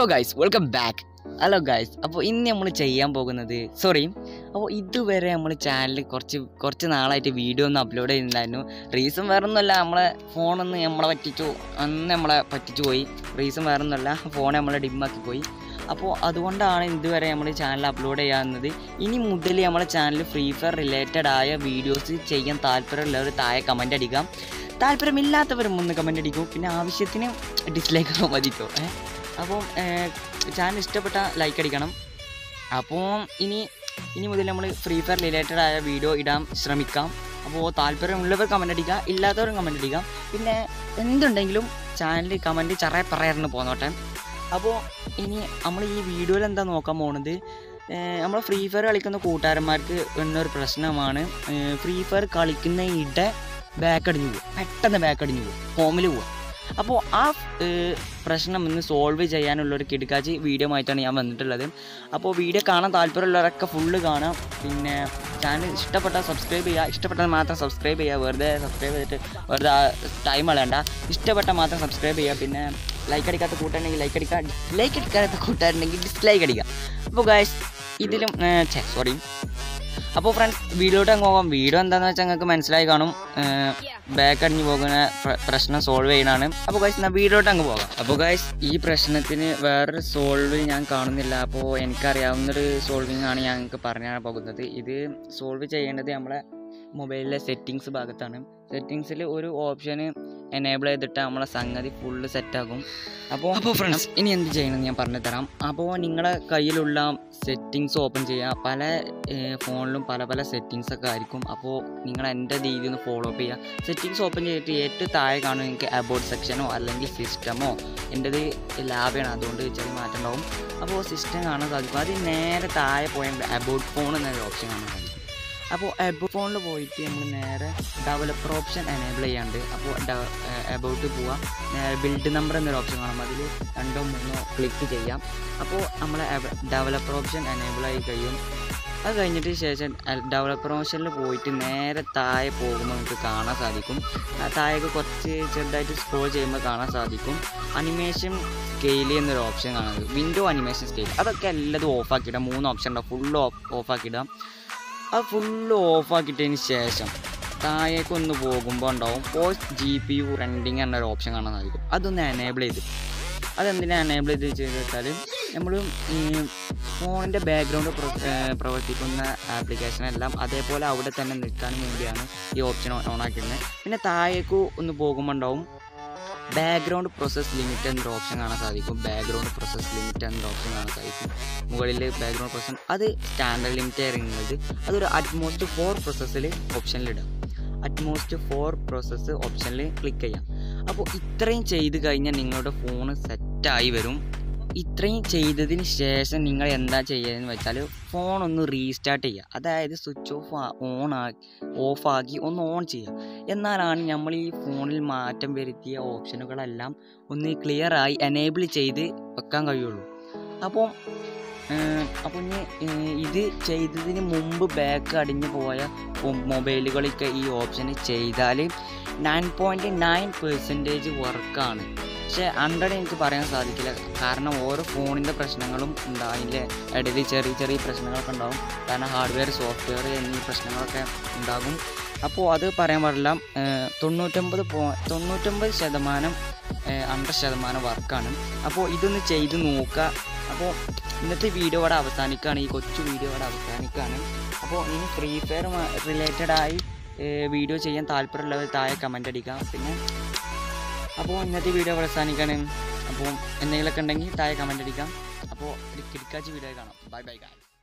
hello guys welcome back hello guys അപ്പോൾ ഇന്ന് നമ്മൾ ചെയ്യാൻ പോകുന്നത് സോറി അപ്പോൾ ഇതുവരെ നമ്മൾ ചാനലിൽ കുറച്ച് കുറച്ച് നാളായിട്ട് വീഡിയോ ഒന്നും അപ്ലോഡ് ചെയ്യുന്നുണ്ടായിരുന്നു റീസൺ വേറെ ഒന്നുമല്ല നമ്മളെ ഫോണൊന്ന് നമ്മളെ പറ്റിച്ചു അന്ന് നമ്മളെ പറ്റിച്ചു പോയി റീസൺ വേറെ ഒന്നുമല്ല ഫോൺ നമ്മളെ ഡിമ്മാക്കി പോയി അപ്പോൾ അതുകൊണ്ടാണ് ഇതുവരെ നമ്മൾ ചാനൽ അപ്ലോഡ് ചെയ്യാവുന്നത് ഇനി മുതൽ നമ്മളെ ചാനൽ ഫ്രീ ഫയർ റിലേറ്റഡ് ആയ വീഡിയോസ് ചെയ്യാൻ താല്പര്യമുള്ളവർ താഴെ കമൻ്റ് അടിക്കാം താല്പര്യമില്ലാത്തവരും ഒന്ന് കമൻ്റ് അടിക്കും പിന്നെ ആവശ്യത്തിന് ഡിസ്ലൈക്ക് മതിക്കോ ഏ അപ്പോൾ ചാനൽ ഇഷ്ടപ്പെട്ട ലൈക്ക് അടിക്കണം അപ്പോൾ ഇനി ഇനി മുതൽ നമ്മൾ ഫ്രീ ഫയർ റിലേറ്റഡ് ആയ വീഡിയോ ഇടാൻ ശ്രമിക്കാം അപ്പോൾ താല്പര്യമുള്ളവർ കമൻ്റ് അടിക്കുക ഇല്ലാത്തവരും കമൻ്റ് അടിക്കുക പിന്നെ എന്തുണ്ടെങ്കിലും ചാനൽ കമൻറ്റ് ചറ പറയാറുണ്ട് പോന്നോട്ടെ അപ്പോൾ ഇനി നമ്മൾ ഈ വീഡിയോയിൽ എന്താ നോക്കാൻ പോകുന്നത് നമ്മൾ ഫ്രീ ഫയർ കളിക്കുന്ന കൂട്ടുകാരന്മാർക്ക് എന്നൊരു പ്രശ്നമാണ് ഫ്രീ ഫയർ കളിക്കുന്ന ഇട ബാക്ക് അടിഞ്ഞു പോകും പെട്ടെന്ന് ബാക്ക് അടിഞ്ഞു പോകും ഹോമിൽ പോകും അപ്പോൾ ആ ഏഹ്, പ്രശ്നം ഒന്ന് സോൾവ് ചെയ്യാനുള്ള ഒരു കിടക്കാച്ചി വീഡിയോ ആയിട്ടാണ് ഞാൻ വന്നിട്ടുള്ളത് അപ്പോൾ വീഡിയോ കാണാൻ താല്പര്യമുള്ളവരൊക്കെ ഫുള്ള് കാണാം പിന്നെ ചാനൽ ഇഷ്ടപ്പെട്ടാൽ സബ്സ്ക്രൈബ് ചെയ്യുക ഇഷ്ടപ്പെട്ടാൽ മാത്രം സബ്സ്ക്രൈബ് ചെയ്യുക വെറുതെ സബ്സ്ക്രൈബ് ചെയ്തിട്ട് വെറുതെ ടൈം കളയണ്ട ഇഷ്ടപ്പെട്ടാൽ മാത്രം സബ്സ്ക്രൈബ് ചെയ്യുക പിന്നെ ലൈക്ക് അടിക്കാത്ത കൂട്ടുണ്ടെങ്കിൽ ലൈക്ക് അടിക്കുക ലൈക്ക് അടിക്കാത്ത കൂട്ടുകാരുണ്ടെങ്കിൽ ഡിസ്ലൈക്ക് അടിക്കുക അപ്പോൾ ഗായ്സ് ഇതിലും സോറി അപ്പോൾ ഫ്രണ്ട്സ് വീഡിയോട്ട് അങ്ങ് പോകാം വീഡിയോ എന്താണെന്ന് വെച്ചാൽ നിങ്ങൾക്ക് മനസ്സിലായി കാണും ബാക്ക് അടിഞ്ഞു പോകുന്ന പ്ര- പ്രശ്നം സോൾവ് ചെയ്യണതാണ് അപ്പോൾ ഗൈസ് എന്നാൽ വീഡിയോട്ട് അങ്ങ് പോകാം അപ്പോൾ ഗൈസ് ഈ പ്രശ്നത്തിന് വേറൊരു സോൾവ് ഞാൻ കാണുന്നില്ല അപ്പോൾ എനിക്കറിയാവുന്നൊരു സോൾവിങ് ആണ് ഞാൻ നിങ്ങൾക്ക് പറഞ്ഞാണ് പോകുന്നത് ഇത് സോൾവ് ചെയ്യേണ്ടത് നമ്മളെ മൊബൈലിലെ സെറ്റിങ്സ് ഭാഗത്താണ് സെറ്റിങ്സിൽ ഒരു ഓപ്ഷന് എനേബിൾ ചെയ്തിട്ട് നമ്മളെ സംഗതി ഫുള്ള് സെറ്റാകും അപ്പോൾ അപ്പോൾ ഫ്രണ്ട്സ് ഇനി എന്ത് ചെയ്യണമെന്ന് ഞാൻ പറഞ്ഞു തരാം അപ്പോൾ നിങ്ങളെ കയ്യിലുള്ള സെറ്റിങ്സ് ഓപ്പൺ ചെയ്യുക പല ഏഹ്, ഫോണിലും പല പല സെറ്റിങ്സ് ഒക്കെ ആയിരിക്കും അപ്പോൾ നിങ്ങൾ എൻ്റെ രീതി ഒന്ന് ഫോളോ അപ്പ് ചെയ്യുക സെറ്റിങ്സ് ഓപ്പൺ ചെയ്തിട്ട് ഏറ്റവും താഴെ കാണും നിങ്ങൾക്ക് അബൌട്ട് സെക്ഷനോ അല്ലെങ്കിൽ സിസ്റ്റമോ എൻ്റെത് ലാബാണ് അതുകൊണ്ട് ചെറിയ മാറ്റം ഉണ്ടാവും അപ്പോൾ സിസ്റ്റം കാണാൻ സാധിക്കും അത് നേരെ താഴെ പോയാൽ അബൌട്ട് ഫോൺ എന്നൊരു ഓപ്ഷൻ കാണാൻ സാധിക്കും അപ്പോൾ അബൌട്ട് ഫോണിൽ പോയിട്ട് നമ്മൾ നേരെ ഡെവലപ്പർ ഓപ്ഷൻ എനേബിൾ ചെയ്യാണ്ട് അപ്പോൾ അബൌട്ട് പോവുക ബിൽഡ് നമ്പർ എന്നൊരു ഓപ്ഷൻ കാണും അതിൽ രണ്ടോ മൂന്നോ ക്ലിക്ക് ചെയ്യാം അപ്പോൾ നമ്മളെ ഡെവലപ്പർ ഓപ്ഷൻ എനേബിൾ ആയി കഴിയും അത് കഴിഞ്ഞിട്ട് ശേഷം ഡെവലപ്പർ ഓപ്ഷനിൽ പോയിട്ട് നേരെ താഴെ പോകുമ്പോൾ നമുക്ക് കാണാൻ സാധിക്കും ആ താഴേക്ക് കുറച്ച് ചെറുതായിട്ട് സ്ക്രോൾ ചെയ്യുമ്പോൾ കാണാൻ സാധിക്കും അനിമേഷൻ സ്കെയിൽ എന്നൊരു ഓപ്ഷൻ കാണുന്നത് വിൻഡോ അനിമേഷൻ സ്കെയിൽ അതൊക്കെ എല്ലാതും ഓഫാക്കിയിടാം മൂന്ന് ഓപ്ഷൻ ഉണ്ടാവും ഫുള്ള് ഓഫാക്കിയിടാം അത് ഫുള്ള് ഓഫാക്കിയിട്ടതിന് ശേഷം താഴേക്ക് ഒന്ന് പോകുമ്പോൾ ഉണ്ടാവും post G P U rendering എന്നൊരു ഓപ്ഷൻ കാണാൻ സാധിക്കും അതൊന്ന് എനേബിൾ ചെയ്ത് അതെന്തിനാണ് എനേബിൾ ചെയ്ത് ചെയ്ത് വെച്ചാൽ നമ്മൾ ഈ ഫോണിൻ്റെ ബാക്ക്ഗ്രൗണ്ട് പ്രവർത്തിക്കുന്ന ആപ്ലിക്കേഷനെല്ലാം അതേപോലെ അവിടെ തന്നെ നിൽക്കാനും വേണ്ടിയാണ് ഈ ഓപ്ഷൻ ഓൺ ആക്കിയിരുന്നത് പിന്നെ താഴേക്ക് ഒന്ന് പോകുമ്പോൾ ഉണ്ടാവും ബാക്ക്ഗ്രൗണ്ട് പ്രോസസ് ലിമിറ്റ് എന്നൊരു ഓപ്ഷൻ കാണാൻ സാധിക്കും ബാക്ക്ഗ്രൗണ്ട് പ്രോസസ് ലിമിറ്റ് എന്നൊരു ഓപ്ഷൻ കാണാൻ സാധിക്കും മുകളിൽ ബാക്ക്ഗ്രൗണ്ട് പ്രോസസ് അത് സ്റ്റാൻഡേർഡ് ലിമിറ്റ് ആയിരുന്നത് അതൊരു അറ്റ്മോസ്റ്റ് ഫോർ പ്രോസസ്സിൽ ഓപ്ഷനിലിടാം അറ്റ്മോസ്റ്റ് ഫോർ പ്രോസസ്സ് ഓപ്ഷനിൽ ക്ലിക്ക് ചെയ്യാം അപ്പോൾ ഇത്രയും ചെയ്ത് കഴിഞ്ഞാൽ നിങ്ങളുടെ ഫോൺ സെറ്റായി വരും ഇത്രയും ചെയ്തതിന് ശേഷം നിങ്ങൾ എന്താ ചെയ്യുകയെന്ന് വെച്ചാൽ ഫോൺ ഒന്ന് റീസ്റ്റാർട്ട് ചെയ്യുക അതായത് സ്വിച്ച് ഓഫ് ഓൺ ആക്കി ഓഫാക്കി ഒന്ന് ഓൺ ചെയ്യുക എന്നാലാണ് നമ്മൾ ഈ ഫോണിൽ മാറ്റം വരുത്തിയ ഓപ്ഷനുകളെല്ലാം ഒന്ന് ക്ലിയർ ആയി എനേബിൾ ചെയ്ത് വെക്കാൻ കഴിയുള്ളൂ അപ്പോൾ അപ്പോൾ ഇനി ഏഹ്, ഇത് ചെയ്തതിന് മുമ്പ് ബാക്ക് അടിഞ്ഞു പോയ മൊബൈലുകളൊക്കെ ഈ ഓപ്ഷൻ ചെയ്താൽ നയൻ പോയിൻറ്റ് നയൻ പെർസെൻറ്റേജ് വർക്കാണ് പക്ഷേ ഹൺഡ്രഡ് എനിക്ക് പറയാൻ സാധിക്കില്ല കാരണം ഓരോ ഫോണിൻ്റെ പ്രശ്നങ്ങളും ഉണ്ടാവും അതിൻ്റെ ഇടയിൽ ചെറിയ ചെറിയ പ്രശ്നങ്ങളൊക്കെ ഉണ്ടാവും കാരണം ഹാർഡ്വെയർ സോഫ്റ്റ്വെയർ എന്നീ പ്രശ്നങ്ങളൊക്കെ ഉണ്ടാകും അപ്പോൾ അത് പറയാൻ പാടില്ല ഏഹ്, തൊണ്ണൂറ്റൊമ്പത് പോ തൊണ്ണൂറ്റൊമ്പത് ശതമാനം ഹൺഡ്രഡ് ശതമാനം വർക്കാണ് അപ്പോൾ ഇതൊന്ന് ചെയ്ത് നോക്കുക അപ്പോൾ ഇന്നത്തെ വീഡിയോ ഇവിടെ അവസാനിക്കുകയാണ് ഈ കൊച്ചു വീഡിയോ ഇവിടെ അവസാനിക്കുകയാണ് അപ്പോൾ ഇനി ഫ്രീ ഫയർ റിലേറ്റഡ് ആയി വീഡിയോ ചെയ്യാൻ താല്പര്യമുള്ളവർ താഴെ കമൻ്റ് അടിക്കാം പിന്നെ അപ്പോൾ ഇന്നത്തെ വീഡിയോ അവസാനിക്കുകയാണ് അപ്പോൾ എന്തെങ്കിലുമൊക്കെ ഉണ്ടെങ്കിൽ താഴെ കമൻ്റ് അടിക്കാം അപ്പോൾ ഒരു കിടക്കാച്ചി വീഡിയോ കാണാം ബൈ ബൈ ഗായ്